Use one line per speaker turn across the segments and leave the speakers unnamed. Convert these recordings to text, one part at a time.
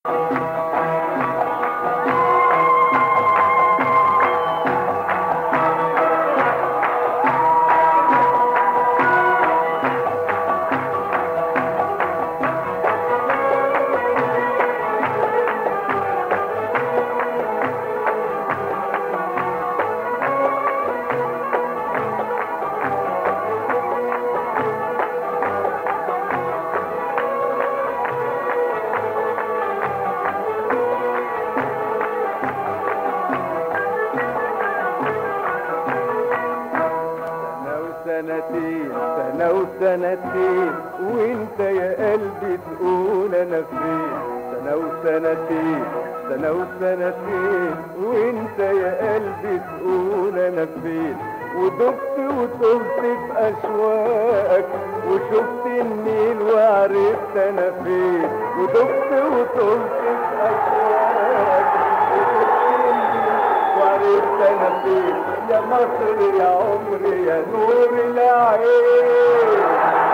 سنة وسنتين سنة وسنتين وانت يا قلبي تقول انا فين سنة وسنتين سنة وسنتين وانت يا قلبي تقول انا فين ودبت وتهت في اشواقك وشفت النيل وعرفت انا فين ودبت وتهت في اشواقك وشفت النيل وعرفت انا فين يا مصر يا عمري يا نور العين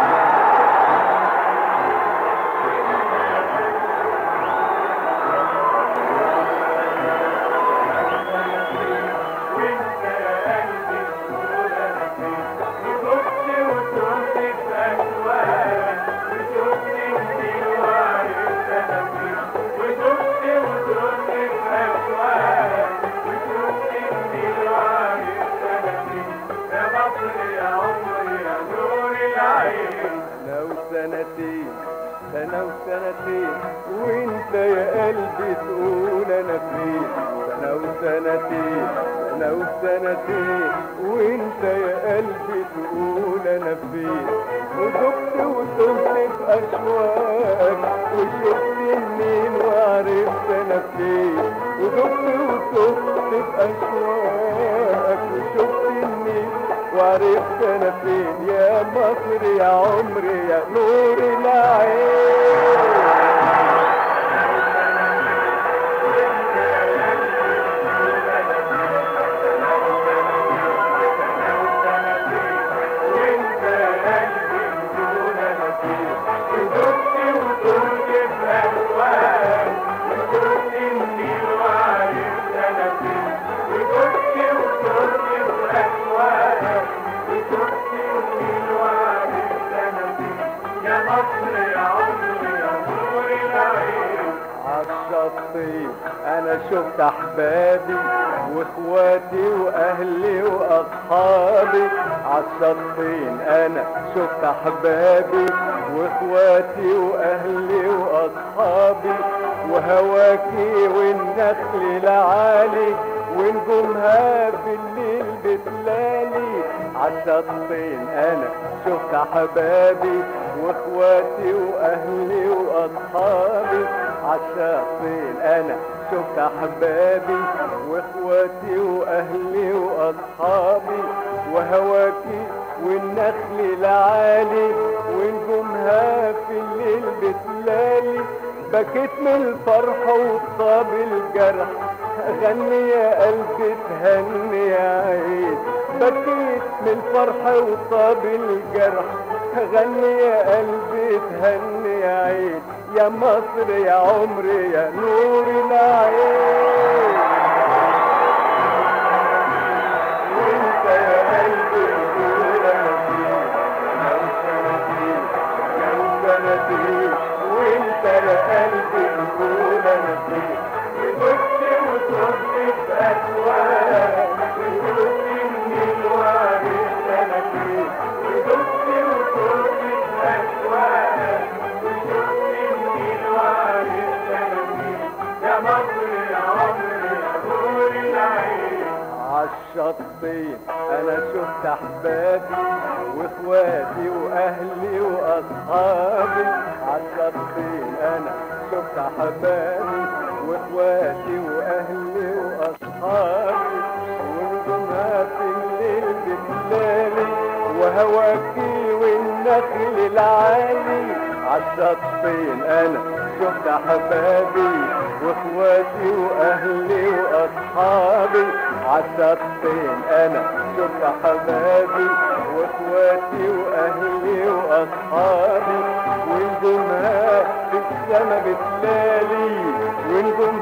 سنة وسنتين سنة وسنتين وانت يا قلبي تقول انا فين سنة وسنتين سنة وسنتين وانت يا قلبي تقول انا فين وذقت وتهت في اشواقك وشفت النيل وعرفت انا فين وذقت وتهت في اشواقك وشفت النيل وعرفت انا فين يا مصر يا عمري يا نور العين عالشطين انا شفت احبابي واخواتي واهلي واصحابي عالشطين انا شفت احبابي واخواتي واهلي واصحابي وهواكي والنخل العالي ونجومها في الليل بتلالي عالشطين انا شفت احبابي واخواتي واهلي واصحابي عالشطين انا شفت احبابي واخواتي واهلي واصحابي وهواكي والنخل العالي ونجومها في الليل بتلالي بكيت من الفرح وطاب الجرح غني يا قلبي تهني يا عين بكيت من الفرح وطاب الجرح غني يا قلبي تهني يا عين يا مصر يا عمري يا نور العين وانت يا قلبي تقول انا فين لو سنتين لو سنتين وانت يا قلبي تقول انا فين وكنت وتهت في اسواق وشفت النيل وعرفت انا فين وكنت وتهت في اسواق وشفت النيل وعرفت انا فين يا مصر يا عمري يا نور العين عالشطين انا شفت احبابي واخواتي واهلي واصحابي عالشطين انا شفت احبابي واخواتي واهلي واصحابي ونجومها في الليل بتلالي وهواكي والنخل العالي عالشطين انا شفت احبابي واخواتي واهلي واصحابي عالشطين انا شفت احبابي واخواتي واهلي واصحابي ونجومها في السما بتلالي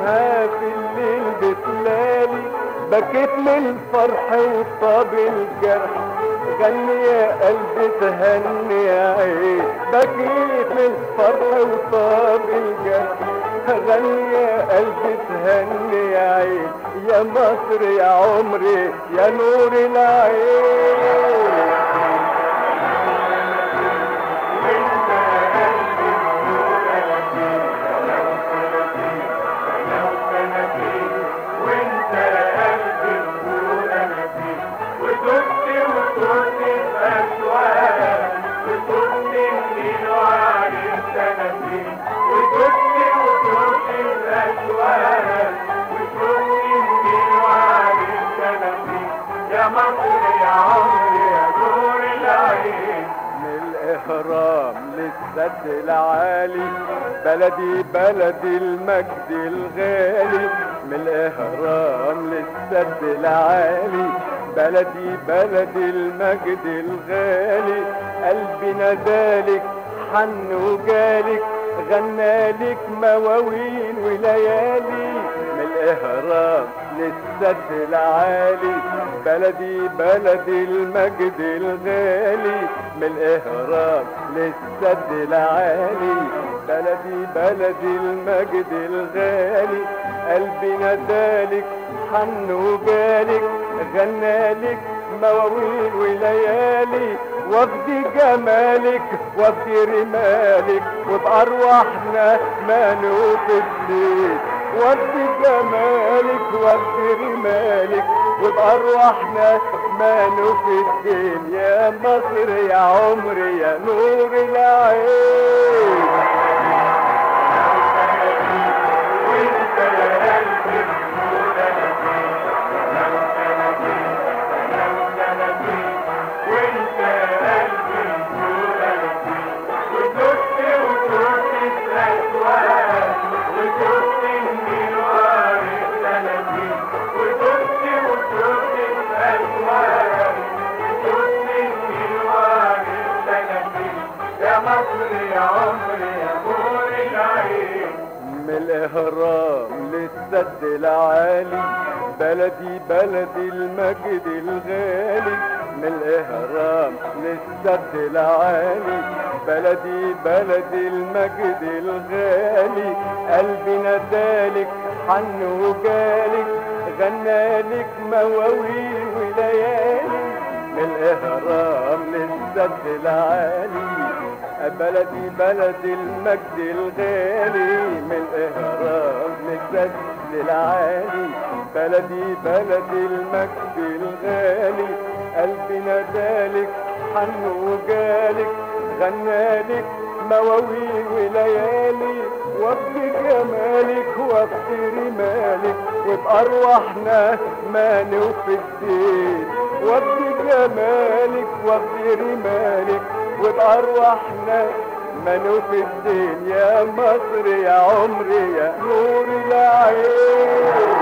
يومها في الليل بتلالي بكيت من الفرح وطاب الجرح غني يا قلبي تهني يا عين بكيت من الفرح وطاب الجرح غني يا قلبي تهني يا عين يا مصر يا عمري يا نور العين
يا مصر يا عمري يا نور العين
من الإهرام للسد العالي بلدي بلدي المجد الغالي من الإهرام للسد العالي بلدي بلدي المجد الغالي قلبي نادالك حن وجالك غنالك مواويل وليالي من الإهرام للسد العالي بلدي بلدي المجد الغالي من الإهرام للسد العالي بلدي بلدي المجد الغالي قلبي نادالك حن وجالك غنالك مواويل وليالي وفدي جمالك وفدي رمالك وبأرواحنا ما نوفي الليل وفدي جمالك وفدي رمالك وبأرواحنا ما نوفي الدين يا مصر يا عمري يا نور العين
وانت يا قلبي النور وانت يا قلبي النور وتبت وتروح الاسواق وتبت من وارد سنتين وتبت وتروح الاسواق وتبت من وارد سنتين يا مصر يا عمري يا نور العين
من الإهرام للسد العالي بلدي بلدي المجد الغالي من الإهرام للسد العالي بلدي بلدي المجد الغالي قلبي نادالك حن وجالك غنالك مواويل وليالي من الإهرام للسد العالي بلدي بلدي المجد الغالي من الإهرام للسد العالي بلدي بلدي المجد الغالي قلبي نادالك حن وجالك غنالك مواويل وليالي وفي جمالك وفي رمالك وبأرواحنا ما نوفي الدين وفي جمالك وفي رمالك وبأرواحنا ما نوفي الدين يا مصر يا عمري يا نور العين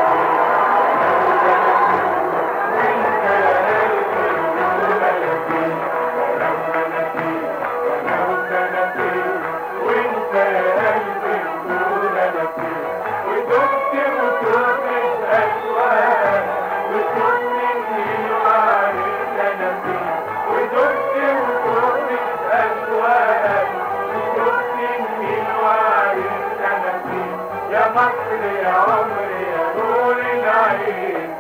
وانت يا قلبي النور ودقت وتروح الاسواق وتروح من وارد سنتين ودقت وتروح الاسواق وتروح من وارد سنتين يا مصر يا عمري يا نور العين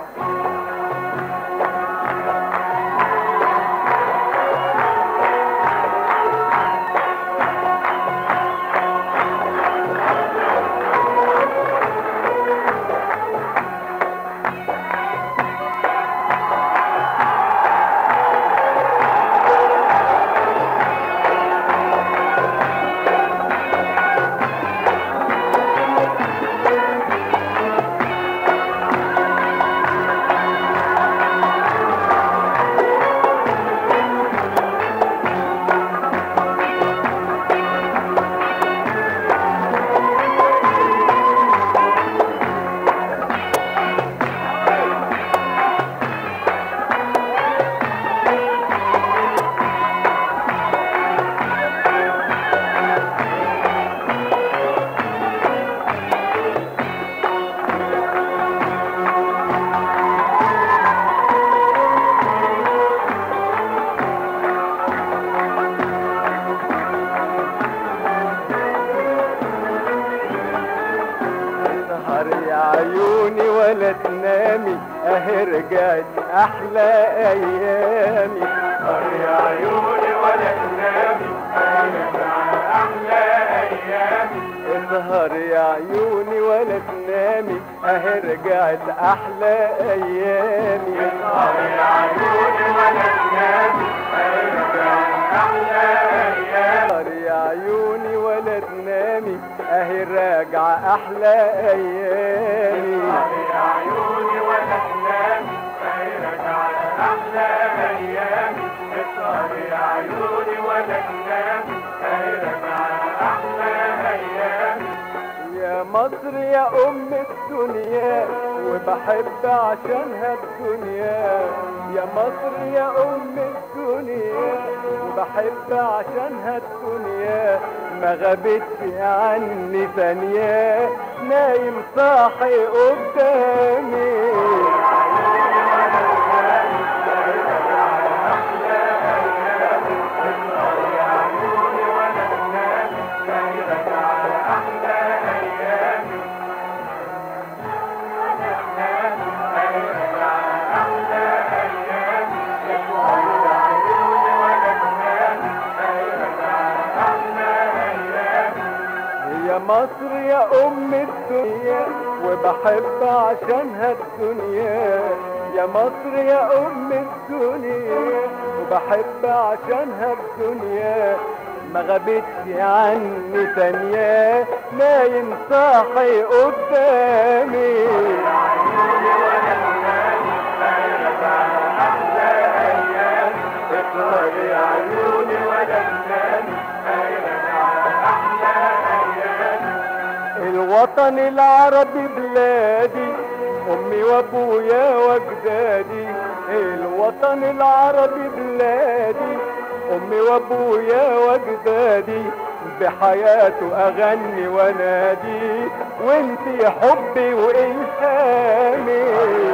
عيوني ولا تنامي اهي رجعت احلى ايامي
اسهر يا عيوني ولا تنامي هيرجع احلى ايامي
اسهر يا عيوني ولا تنامي اهي رجعت احلى ايامي
اسهر يا عيوني ولا تنامي هيرجع احلى ايامي
اسهر يا عيوني ولا تنامي اهي راجعة احلى ايامي
يا عيوني ولا تنامي هيرجع احلى ايامي اسهر يا عيوني ولا تنامي هيرجع احلى ايامي
يا مصر يا ام الدنيا وبحب عشانها الدنيا يا مصر يا ام الدنيا وبحب عشانها الدنيا ما غابتش عني ثانية نايم صاحي قدامي يا مصر يا ام الدنيا وبحب عشانها الدنيا يا مصر يا ام الدنيا وبحب عشانها الدنيا ما غابتش عني ثانية نايم صاحي قدامي
اسهر يا عيوني ولا تنامي هيرجع احلى ايامي
الوطن العربي بلادي امي وابويا واجدادي الوطن العربي بلادي امي وابويا واجدادي بحياته اغني وانادي وانت حبي والهامي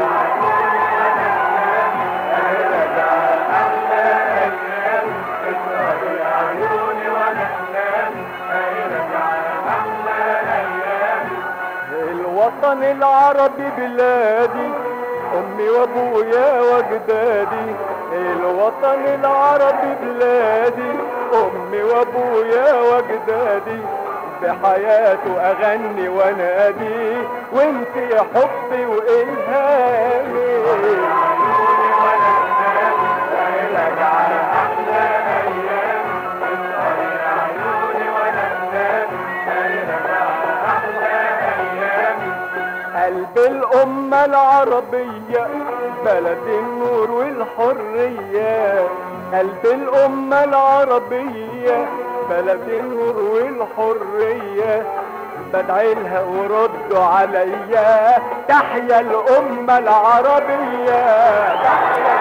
اسهر يا عيوني ولا تنامي هيرجع احلى ايامي
الوطن العربي بلادي امي وابويا واجدادي الوطن العربي بلادي امي وابويا واجدادي بحياته اغني وانادي وانت يا حبي والهامي
عيوني ولا تنامي هيرجع احلى ايامي اسهر يا عيوني ولا تنامي هيرجع احلى ايامي
قلب الأمة العربية بلد النور والحرية قلب الأمة العربية بلد النور والحرية بدعي لها وردوا عليا تحيا الأمة العربية
تحيا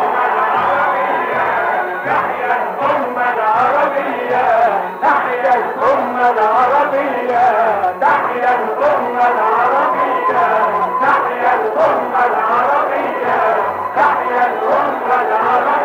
الأمة العربية
تحيا الأمة العربية
تحيا الأمة العربية تحيا الأمة العربية تحيا الأمة العربية